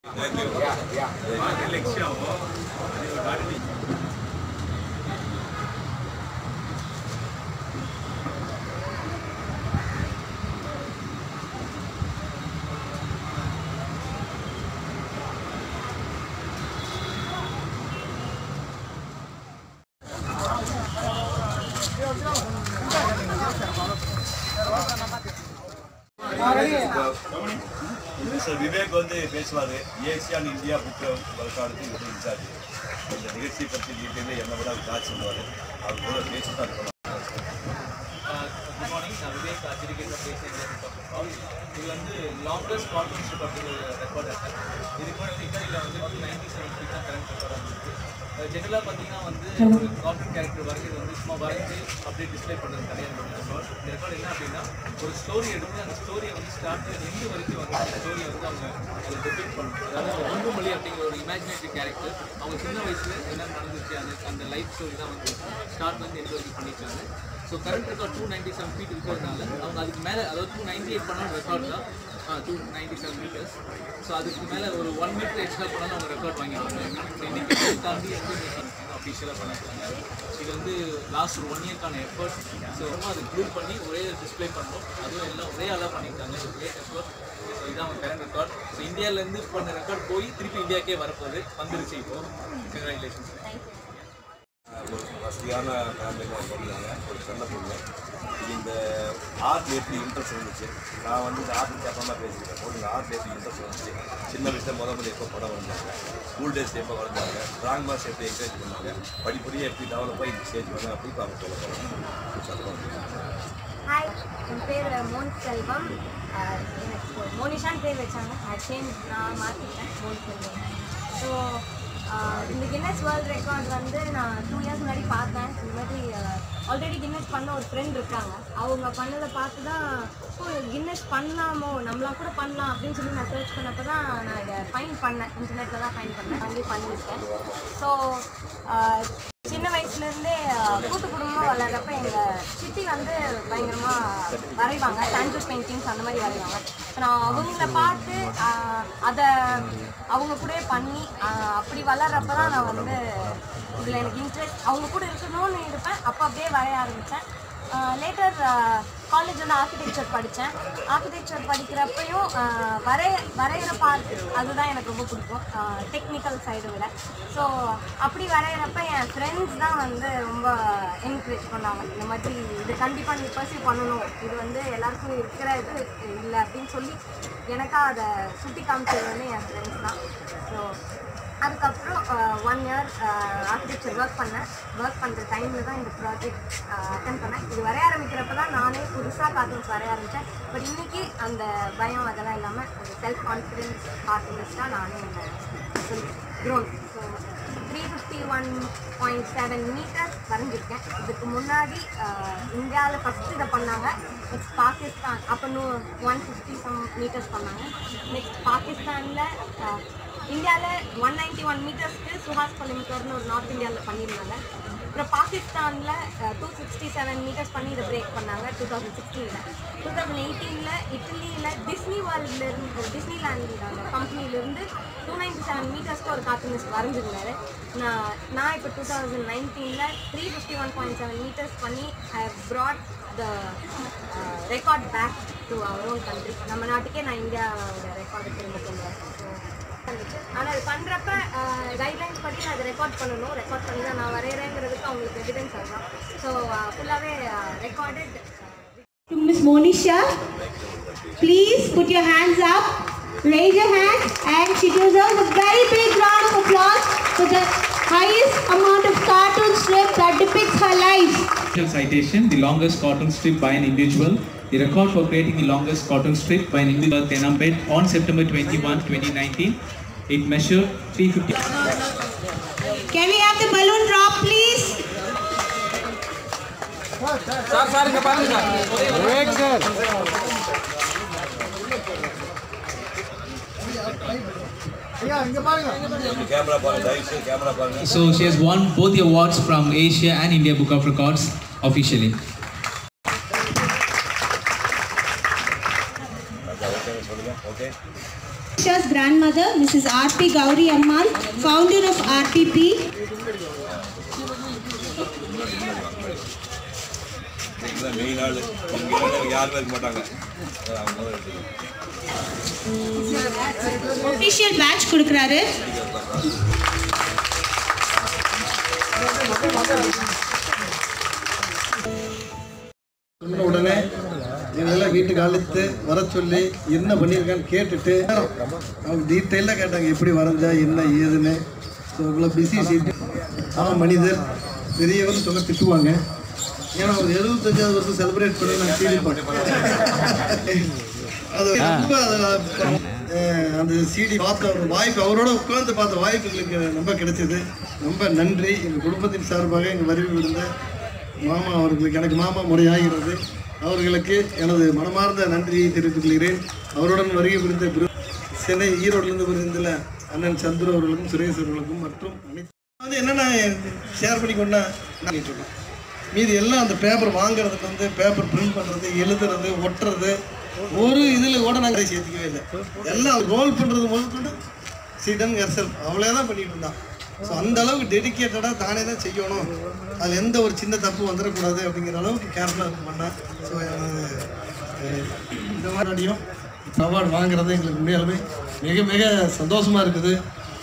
Mister Vivek வந்து பேசுவார் ASEAN India book வழக்காடுக்கு இவர் இன்சார்ஜ் இந்த நிகழ்ச்சியை பற்றி டீட்டெயிலே என்ன விட அவர் காட்சி சொல்லுவார் அவர் கூட பேசி தான் இருக்கணும் குட் மார்னிங் நான் விவேக் அஜிரிகேட்டர் பேசுகிறேன் இது வந்து லாங்கஸ்ட் கார்ட்டூன் ஸ்ட்ரிப் அப்படின்னு ஒரு ரெக்கார்ட் இருக்கு இதுக்கு முன்னாடி வந்து இட்டாலியில் வந்து டூ நைன்டி செவன் ஃபீட் தான் கரண்ட் ரெக்கார்ட் வந்துருக்கு ஜெனரலாக பார்த்தீங்கன்னா வந்து ஒரு கார்ட்டூன் கேரக்டர் வரைக்கும் வந்து சும்மா வரைஞ்சி அப்படியே டிஸ்ப்ளே பண்ணுறது கிடையாது இந்த ரெக்கார்ட் இந்த ரெக்கார்ட் என்ன அப்படின்னா ஒரு ஸ்டோரி எடுத்து அந்த ஸ்டோரியை வந்து ஸ்டார்ட்ல எண்டு வரைக்கும் வந்து அந்த ஸ்டோரியை வந்து அவங்க அதை டெபிட் பண்ணணும் அதாவது அந்த ஒன்றுமொழி அப்படிங்கிற ஒரு இமேஜினேட்டரி கேரக்டர் அவங்க சின்ன வயசுல என்ன நடந்துச்சு அந்த அந்த லைஃப் ஸ்டோரி தான் வந்து ஸ்டார்ட் வந்து எண்டு வரைக்கும் பண்ணியிருக்காங்க so current record two ninety seven feet இருக்கிறதுனால அவங்க அதுக்கு மேலே அதாவது டூ நைன்டி எயிட் பண்ண ரெக்கார்ட் தான் two ninety seven meters so அதுக்கு மேலே ஒரு ஒன் மீட்டர் எக்ஸ்ட்ரா பண்ணாலும் அவங்க ரெக்கார்ட் வாங்கிடுவாங்க இன்னைக்கு தாண்டி வந்து அஃபிஷியலாக பண்ணிருக்காங்க இது வந்து லாஸ்ட் ஒரு ஒன் இயர்க்கான எஃபர்ட் ஸோ ரொம்ப அதை க்ளூப் பண்ணி ஒரே டிஸ்ப்ளே பண்ணோம் அதுவும் எல்லாம் ஒரே ஆளாக பண்ணியிருக்காங்க கிரேட் எஃபர்ட் ஸோ இதான் அவங்க கரண்ட் ரெக்கார்ட் ஸோ இந்தியாவிலேருந்து பண்ண ரெக்கார்ட் போய் திருப்பி இந்தியாக்கே வரப்போகுது வந்துருச்சு இப்போ கங்க்ராச்சுலேஷன்ஸ் ஒரு வசதியான ஃபேமிலியில் பிறந்தாங்க ஒரு சின்ன பொண்ணு இது இந்த ஆர்ட் எப்படி இன்ட்ரெஸ்ட் இருந்துச்சு நான் வந்து இந்த ஆர்ட் கேப்பமாக பேசிக்கிறேன் போது இந்த ஆர்ட் எப்படி இன்ட்ரெஸ்ட் இருந்துச்சு சின்ன வயசுல முத முதல்ல எப்போ படம் வந்தாங்க ஸ்கூல் டேஸ் எப்போ வளர்ந்தாங்க ட்ராயிங் மாஸ் எப்படி என்கரேஜ் பண்ணாங்க படிப்படியாக எப்படி டெவலப் ஆகி இந்த ஸ்டேஜ் வந்தாங்க அப்படி இப்போ அவங்க சொல்ல போகிறோம் ஹாய் என் பேர் மோன் செல்வம் அஹ் எனக்கு மோனிஷான்னு பேர் வச்சாங்க அது சேஞ்ச் நான் மாற்றிட்டேன் மோன் செல்வம் ஸோ இந்த கின்னஸ் வேர்ல்ட் ரெக்கார்ட் வந்து நான் டூ இயர்ஸ் முன்னாடி பார்த்தேன் இந்த மாதிரி ஆல்ரெடி கின்னஸ் பண்ண ஒரு ஃப்ரெண்ட் இருக்காங்க அவங்க பண்ணதை பார்த்து தான் ஓ கின்னஸ் பண்ணலாமோ நம்மளாம் கூட பண்ணலாம் அப்படின்னு சொல்லி நான் சர்ச் பண்ணப்போ தான் நான் இதை ஃபைன் பண்ணேன் இன்டர்நெட்டில் தான் ஃபைன் பண்ணேன் வந்து பண்ணியிருக்கேன் ஸோ சின்ன வயசுலேருந்தே கூட்டு குடும்பமாக வளர்றப்ப எங்கள் சித்தி வந்து பயங்கரமாக வரைவாங்க சாண்டல் பெயிண்டிங்ஸ் அந்த மாதிரி வரைவாங்க இப்போ நான் அவங்கள பார்த்து ஆஹ், அதை அவங்க கூடயே பண்ணி ஆஹ், அப்படி வளர்றப்ப தான் நான் வந்து இதில் எனக்கு இன்ட்ரெஸ்ட் அவங்க கூட இருக்கணும்னு இருப்பேன் அப்போ அப்படியே வரைய ஆரம்பித்தேன் லேட்டர் காலேஜ் வந்து ஆர்கிடெக்சர் படித்தேன் ஆர்கிடெக்சர் படிக்கிறப்பையும் ஆஹ், வரைய வரைகிற பார்ட் அதுதான் எனக்கு ரொம்ப பிடிக்கும் டெக்னிக்கல் சைடு விட ஸோ அப்படி வரைகிறப்ப என் ஃப்ரெண்ட்ஸ் தான் வந்து ரொம்ப என்கரேஜ் பண்ணாங்க இந்த மாதிரி இது கண்டிப்பாக நீ பர்சியூ பண்ணணும் இது வந்து எல்லாருக்கும் இருக்கிற இது இல்லை அப்படின்னு சொல்லி எனக்கா அதை சுட்டி காமிச்சது வந்து என் ஃப்ரெண்ட்ஸ் தான் ஸோ அதுக்கப்புறம் ஒன் இயர் ஆர்கிடெக்சர் ஒர்க் பண்ணேன் ஒர்க் பண்ணுற டைமில் தான் இந்த ப்ராஜெக்ட் அட்டன் பண்ணேன் இது வரைய ஆரம்பிக்கிறப்ப தான் நானே புதுசாக கார்ட்டூன்ஸ் வரைய ஆரம்பித்தேன் பட் இன்னைக்கு அந்த பயம் அதெல்லாம் இல்லாமல் ஒரு செல்ஃப் கான்ஃபிடென்ஸ் ஆர்டிஸ்டாக நானே என்னை சொல்லி grown so three fifty one point seven meter வரைஞ்சிருக்கேன் இதுக்கு முன்னாடி இந்தியாவில் ஃபஸ்ட்டு இதை பண்ணாங்க நெக்ஸ்ட் பாகிஸ்தான் அப்போ இன்னும் ஒன் ஃபிஃப்டி சம் மீட்டர்ஸ் பண்ணாங்க நெக்ஸ்ட் பாகிஸ்தானில் இந்தியாவில் ஒன் நைன்டி ஒன் மீட்டர்ஸ்க்கு சுஹாஸ் பல்லிமுத்தோர்னு ஒரு நார்த் இந்தியாவில் பண்ணியிருந்தாங்க அப்புறம் பாகிஸ்தானில் டூ சிக்ஸ்டி செவன் மீட்டர்ஸ் பண்ணி இதை பிரேக் பண்ணாங்க டூ தௌசண்ட் சிக்ஸ்டீனில் டூ தௌசண்ட் எயிட்டீனில் இட்டலியில் டிஸ்னி வேர்ல்ட்லேருந்து டிஸ்னி லேண்ட் கம்பெனிலேருந்து டூ நைன்டி செவன் மீட்டர்ஸ்க்கு ஒரு கார்ட்டூனிஸ்ட் வரைஞ்சிருந்தாரு நான் நான் இப்போ டூ தௌசண்ட் நைன்டீனில் three fifty one point seven meters பண்ணி I brought the record back to our own country நம்ம நாட்டுக்கே நான் இந்தியாவோட ரெக்கார்டு திரும்ப கொண்டு வரேன் ஸோ ஆனால் அது பண்ணுறப்ப கைட்லைன்ஸ் படி நான் அதை ரெக்கார்ட் பண்ணணும் ரெக்கார்ட் பண்ணி தான் நான் வரைகிறேங்கிறதுக்கு அவங்களுக்கு எவிடன்ஸ் ஆகலாம் ஸோ ஃபுல்லாகவே recorded to Miss Monisha. Please put your hands up, raise your hands, and she deserves a very big round of applause for the highest amount of cartoon strip that depicts her life. Official citation, the longest cartoon strip by an individual. The record for creating the longest cartoon strip by an individual Tenambed on September 21, 2019. It measured 350. Can we have the balloon drop, please? Camera பாருங்க தயவுசெய்து camera பாருங்க So she has won both the awards from Asia and India Book of Records officially. Raja okay சொல்லுங்க okay Monisha's grandmother, Mrs. R.P. Gauri Ammal, founder of RPP. இதுதான் main ஆள் இங்கே யாருமே இருக்க மாட்டாங்க அதான் அவங்க தான் எடுத்துக்கணும். Official badge கொடுக்குறாரு சொன்ன உடனே இவங்கெல்லாம் வீட்டுக்கு அழைத்து வர சொல்லி என்ன பண்ணியிருக்கான்னு கேட்டுட்டு அவங்க டீட்டெயிலாக கேட்டாங்க எப்படி வரைஞ்சா என்ன ஏதுன்னு ஸோ இவ்வளோ பிஸி சீட்டு அவன் மனிதர் பெரியவர் சொல்ல திட்டுவாங்க ஏன்னா ஒரு எழுபத்தஞ்சாவது வருஷம் செலிப்ரேட் பண்ணி நான் சீடி அது ரொம்ப அது, அஹ், அந்த சிடி பார்த்த ஒரு வாய்ப்பு அவரோட உட்கார்ந்து பார்த்த வாய்ப்பு எங்களுக்கு ரொம்ப கிடைச்சது ரொம்ப நன்றி எங்கள் குடும்பத்தின் சார்பாக எங்கள் வருகை விருந்த மாமா அவர்களுக்கு எனக்கு மாமா முறையாகிறது அவர்களுக்கு எனது மனமார்ந்த நன்றியை தெரிவித்துக் கொள்கிறேன் அவருடன் வருகை புரிந்த பிரு- சென்னை ஈரோட்டிலிருந்து புரிந்துள்ள அண்ணன் சந்துரு அவர்களுக்கும் சுரேஷ் அவர்களுக்கும் மற்றும் அனைத்து வந்து என்னென்ன ஷேர் பண்ணிக்கொண்டா நான் சொல்றேன் மீதி எல்லாம் அந்த பேப்பர் வாங்குறதுக்கு வந்து பேப்பர் பிரிண்ட் பண்ணுறது எழுதுறது ஒட்டுறது ஒரு இதில் கூட நாங்கள் சேர்த்துக்கவே இல்லை எல்லாம் ரோல் பண்ணுறது முதல் கொண்டு சிடன் கர்சல் அவ்வளோ தான் பண்ணிட்டு இருந்தான் ஸோ அந்த அளவுக்கு டெடிக்கேட்டடாக தானே தான் செய்யணும் அதில் எந்த ஒரு சின்ன தப்பு வந்துடக்கூடாது அப்படிங்கிற அளவுக்கு கேர்ஃபுல்லாக பண்ணேன் ஸோ இந்த மாதிரியும் அவார்டு வாங்குறது எங்களுக்கு உண்மையாலுமே மிக மிக சந்தோஷமாக இருக்குது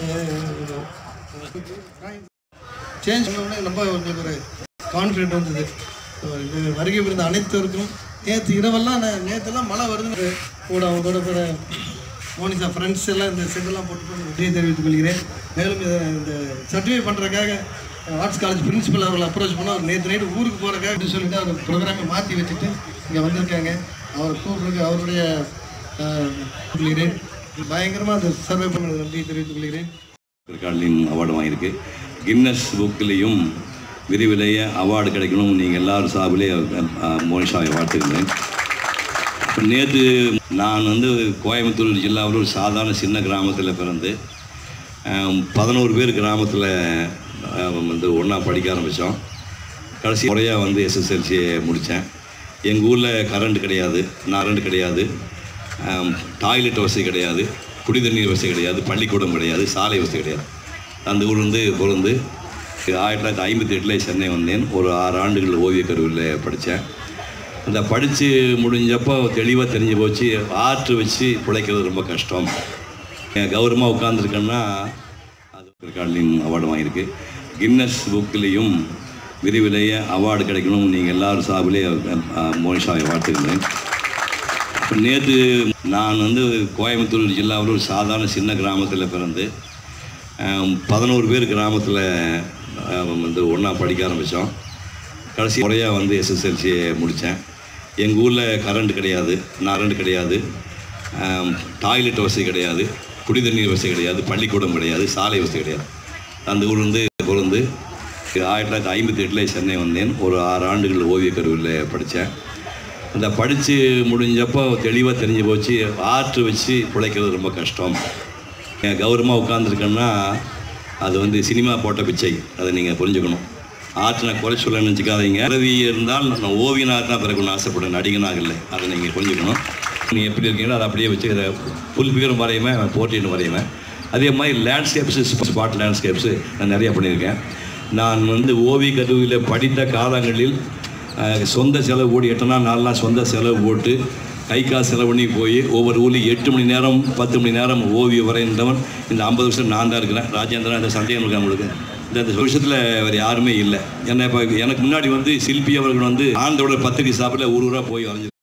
சேஞ்ச் பண்ணோடனே ரொம்ப எங்களுக்கு ஒரு கான்ஃபிடென்ட் வந்தது So, இது வருகை புரிந்த அனைத்தருக்கும் நேற்று இரவெல்லாம் நான் நேற்றுலாம் மழை வருது கூட அவங்க கூட கூட மோனிசா ஃப்ரெண்ட்ஸ் எல்லாம் இந்த செட்டெல்லாம் போட்டு நன்றியை தெரிவித்துக் கொள்கிறேன் மேலும் இதை இந்த சர்டிஃபை பண்ணுறதுக்காக ஆர்ட்ஸ் காலேஜ் பிரின்சிபல் அவர்களை அப்ரோச் பண்ண அவர் நேற்று நைட்டு ஊருக்கு போகிறக்காக அப்படின்னு சொல்லிட்டு அவர் ப்ரோக்ராமை மாற்றி வச்சுட்டு இங்கே வந்திருக்காங்க அவர் கூப்பிடுறது அவருடைய அஹ், கொள்கிறேன் பயங்கரமாக அந்த சர்வே பண்ண நன்றியை தெரிவித்துக் கொள்கிறேன் ரெக்கார்ட்லையும் அவார்டு வாங்கியிருக்கு கின்னஸ் புக்லேயும் விரிவிலேயே அவார்டு கிடைக்கணும் நீங்கள் எல்லாரும் சார்பிலே அஹ், மோனிஷாவை வாழ்த்துக்கிறேன் நேற்று நான் வந்து கோயம்புத்தூர் ஜில்லாவில் ஒரு சாதாரண சின்ன கிராமத்தில் பிறந்து பதினோரு பேர் கிராமத்தில் வந்து ஒன்றா படிக்க ஆரம்பித்தோம் கடைசி முறையாக வந்து எஸ்எஸ்எல்சியை முடித்தேன் எங்கள் ஊரில் கரண்ட் கிடையாது கரண்ட் கிடையாது டாய்லெட் வசதி கிடையாது குடி தண்ணீர் வசதி கிடையாது பள்ளிக்கூடம் கிடையாது சாலை வசதி கிடையாது அந்த ஊர்லேருந்து பிறந்து ஆயிரத்தி தொள்ளாயிரத்தி ஐம்பத்தி எட்டில் சென்னை வந்தேன் ஒரு ஆறு ஆண்டுகள் ஓவியக் கல்லூரியில் படித்தேன் அந்த படித்து முடிஞ்சப்போ தெளிவாக தெரிஞ்சு போச்சு ஆர்ட் வச்சு பிழைக்கிறது ரொம்ப கஷ்டம் கௌரவமாக உட்காந்துருக்கேன்னா அது ரெக்கார்ட்லையும் அவார்டு வாங்கியிருக்கு கின்னஸ் புக்லேயும் விரிவிலேயே அவார்டு கிடைக்கணும் நீங்கள் எல்லாரும் சார்பிலே அஹ், மோனிஷாவை வாழ்த்துக்கிறேன் நேற்று நான் வந்து கோயம்புத்தூர் ஜில்லாவில் ஒரு சாதாரண சின்ன கிராமத்தில் பிறந்து பதினோரு பேர் கிராமத்தில் வந்து ஒன்றா படிக்க ஆரம்பித்தோம் கடைசி முறையாக வந்து எஸ்எஸ்எல்சியை முடித்தேன் எங்கள் ஊரில் கரண்ட் கிடையாது கரண்ட் கிடையாது டாய்லெட் வசதி கிடையாது குடி தண்ணீர் வசதி கிடையாது பள்ளிக்கூடம் கிடையாது சாலை வசதி கிடையாது அந்த ஊர்லேருந்து பிறந்து ஆயிரத்தி தொள்ளாயிரத்தி ஐம்பத்தி எட்டில் சென்னை வந்தேன் ஒரு ஆறு ஆண்டுகள் ஓவியக் கல்லூரியில் படித்தேன் அந்த படித்து முடிஞ்சப்போ தெளிவாக தெரிஞ்சு போச்சு ஆர்ட் வச்சு பிழைக்கிறது ரொம்ப கஷ்டம் கௌரவமாக உட்காந்துருக்கேன்னா அது வந்து சினிமா போட்ட பிச்சை அதை நீங்கள் புரிஞ்சுக்கணும் ஆர்ட் நான் குறை சொல்ல நினச்சிக்காதீங்க பிறவி இருந்தால் நான் ஓவியனாக தான் பிறகுன்னு ஆசைப்படுறேன் நடிகனாக இல்லை அதை நீங்கள் புரிஞ்சுக்கணும் நீங்கள் எப்படி இருக்கீங்களோ அதை அப்படியே வச்சு அதை ஃபுல் ஃபிகரும் வரையுவேன் போர்ட்ரேட் வரையுவேன் அதே மாதிரி லேண்ட்ஸ்கேப்ஸு ஸ்பாட் லேண்ட்ஸ்கேப்ஸு நான் நிறையா பண்ணியிருக்கேன் நான் வந்து ஓவிய கல்லூரியில் படித்த காலங்களில் அஹ், சொந்த செலவு போட்டு எட்டனா நாலுலாம் சொந்த செலவு போட்டு கை காசு செலவு பண்ணி போய் ஒவ்வொரு ஊர்லேயும் எட்டு மணி நேரம் பத்து மணி நேரம் ஓவியம் வரைந்தவன் இந்த ஐம்பது வருஷம் நான் தான் இருக்கிறேன் ராஜேந்திரன் இந்த சந்தேகம் இருக்கா உங்களுக்கு இந்த இந்த வருஷத்தில் வேறு யாருமே இல்லை என்ன இப்போ எனக்கு முன்னாடி வந்து சில்பி அவர்கள் வந்து ஆனந்தோட பத்திரிகை சாப்பில் ஊர் ஊராக போய் வரைஞ்சி